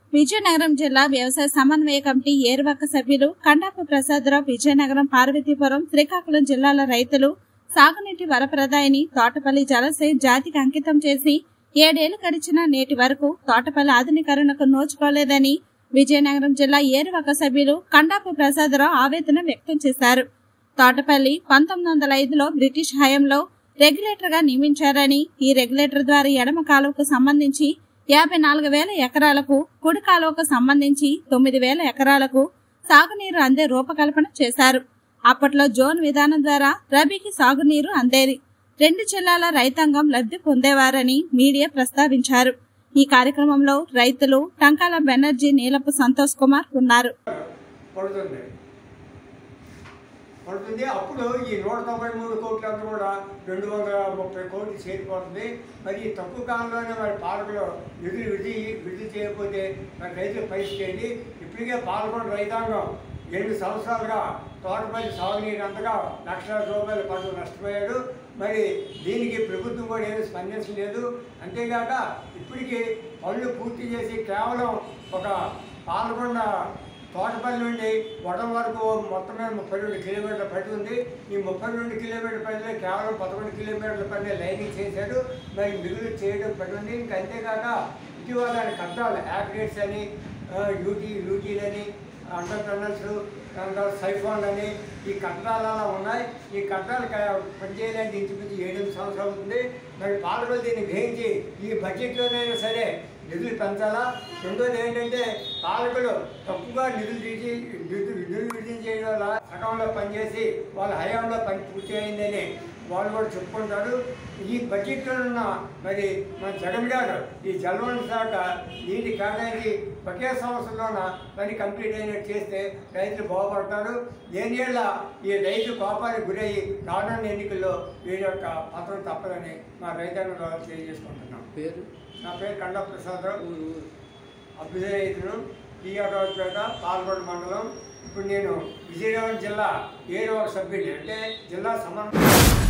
విజయనగరం జిల్లా వ్యవసాయ సమన్వయ కమిటీ ఏరువాక సభ్యులు కండాపు ప్రసాదరావు విజయనగరం పార్వతీపురం శ్రీకాకుళం జిల్లాల రైతులు సాగునీటి వరప్రదాయిని తోటపల్లి జలాశయం జాతికి అంకితం చేసి ఏడేళ్లు గడిచిన నేటి వరకు తోటపల్లి ఆధునీకరణకు నోచుకోలేదని విజయనగరం జిల్లా ఏరువాక సభ్యులు కండాపు ప్రసాదరావు ఆవేదన వ్యక్తం చేశారు తోటపల్లి పంతొమ్మిది వందల ఐదులో బ్రిటిష్ హయాంలో రెగ్యులేటర్ గా నియమించారని ఈ రెగ్యులేటర్ ద్వారా ఎడమ కాలువకు సంబంధించి యాభై నాలుగు వేల ఎకరాలకు కుడి కాలువకు సంబంధించి తొమ్మిది వేల ఎకరాలకు సాగునీరు అందే రూపకల్పన చేశారు అప్పట్లో జోన్ విధానం ద్వారా రబీకి సాగునీరు అందేది రెండు జిల్లాల రైతాంగం లబ్ధి పొందేవారని మీడియా ప్రస్తావించారు ఈ కార్యక్రమంలో రైతులు టంకాల బెనర్జీ నీలపు సంతోష్ కుమార్ ఉన్నారు పడుతుంది పడుతుంది అప్పుడు ఈ నూట తొంభై మూడు కోట్లంతా కూడా రెండు వందల ముప్పై కోట్లు చేరిపోతుంది మరి ఈ తక్కువ కాలంలోనే మరి పాలకులు నిధులు విధి విడుదల చేయకపోతే మరి రైతులు పరిస్థితి ఇప్పటికే పాల్గొన్న రైతాంగం ఎనిమిది సంవత్సరాలుగా తోటపల్లి సాగునీరు అంతగా లక్షల రూపాయల పంటలు నష్టపోయాడు మరి దీనికి ప్రభుత్వం కూడా ఏమీ స్పందించలేదు అంతేగాక ఇప్పటికీ పనులు పూర్తి చేసి కేవలం ఒక పాల్గొన్న తోటపల్లి నుండి వడం వరకు మొత్తం మీద ముప్పై రెండు కిలోమీటర్ల పడి ఉంది ఈ ముప్పై రెండు కిలోమీటర్ల పనిలో కేవలం పదకొండు కిలోమీటర్ల పని లైనింగ్ చేశాడు మరి మిగులు చేయడం పడి ఉంది ఇంకా అంతేకాక ఇటీవల ఆయన కట్టాలి యాక్రేట్స్ అని ఆ, యూటీ యూటీలని అండర్ టన్నల్స్ తర్వాత సైఫోన్ అని ఈ కట్టడాలు అలా ఉన్నాయి ఈ కట్టడాలు క- పనిచేయడానికి ఇంచుమించు ఏడెనిమిది సంవత్సరాలు అవుతుంది మరి పాలకులు దీన్ని గ్రహించి ఈ బడ్జెట్లోనైనా సరే నిధులు పెంచాలా రెండోది ఏంటంటే పాలకులు తప్పుగా నిధులు తీసి నిధులు నిధులు విడుదల చేయడం వల్ల సగంలో పనిచేసి వాళ్ళ హయాంలో పని పూర్తి అయిందని వాళ్ళు కూడా చెప్పుకుంటారు ఈ బడ్జెట్లో ఉన్న మరి మన జగన్ గారు ఈ జలవనరుల శాఖ నీటి కేటాయించి ఒకే సంవత్సరంలోన పని కంప్లీట్ అయినట్టు చేస్తే రైతులు బాగుపడతారు ఏళ్ళ ఈ రైతు కోపానికి గురయ్యి రానున్న ఎన్నికల్లో వీరి యొక్క పత్రం తప్పదని మా రైతాంగం ద్వారా తెలియజేసుకుంటున్నాం పేరు నా పేరు కండ ప్రసాదరావు ఊరు ఊరు అభ్యుదయ రైతులు టీఆర్రావుపేట పాల్గొండ మండలం ఇప్పుడు నేను విజయనగరం జిల్లా ఏడవ సభ్యుడిని అంటే జిల్లా సమన్వయ